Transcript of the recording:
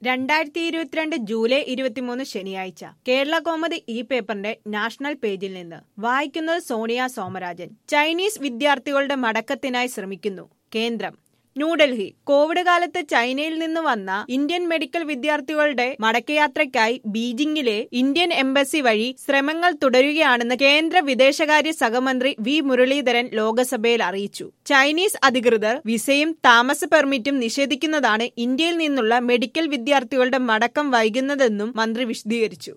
രണ്ടായിരത്തി ഇരുപത്തിരണ്ട് ജൂലൈ ഇരുപത്തിമൂന്ന് ശനിയാഴ്ച കേരള കോമതി ഈ പേപ്പറിന്റെ നാഷണൽ പേജിൽ നിന്ന് വായിക്കുന്നത് സോണിയ സോമരാജൻ ചൈനീസ് വിദ്യാർത്ഥികളുടെ മടക്കത്തിനായി ശ്രമിക്കുന്നു കേന്ദ്രം ന്യൂഡൽഹി കോവിഡ് കാലത്ത് ചൈനയിൽ നിന്ന് വന്ന ഇന്ത്യൻ മെഡിക്കൽ വിദ്യാർത്ഥികളുടെ മടക്കയാത്രയ്ക്കായി ബീജിംഗിലെ ഇന്ത്യൻ എംബസി വഴി ശ്രമങ്ങൾ തുടരുകയാണെന്ന് കേന്ദ്ര വിദേശകാര്യ സഹമന്ത്രി വി മുരളീധരൻ ലോക്സഭയിൽ അറിയിച്ചു ചൈനീസ് അധികൃതർ വിസയും താമസ പെർമിറ്റും നിഷേധിക്കുന്നതാണ് ഇന്ത്യയിൽ നിന്നുള്ള മെഡിക്കൽ വിദ്യാർത്ഥികളുടെ മടക്കം വൈകുന്നതെന്നും മന്ത്രി വിശദീകരിച്ചു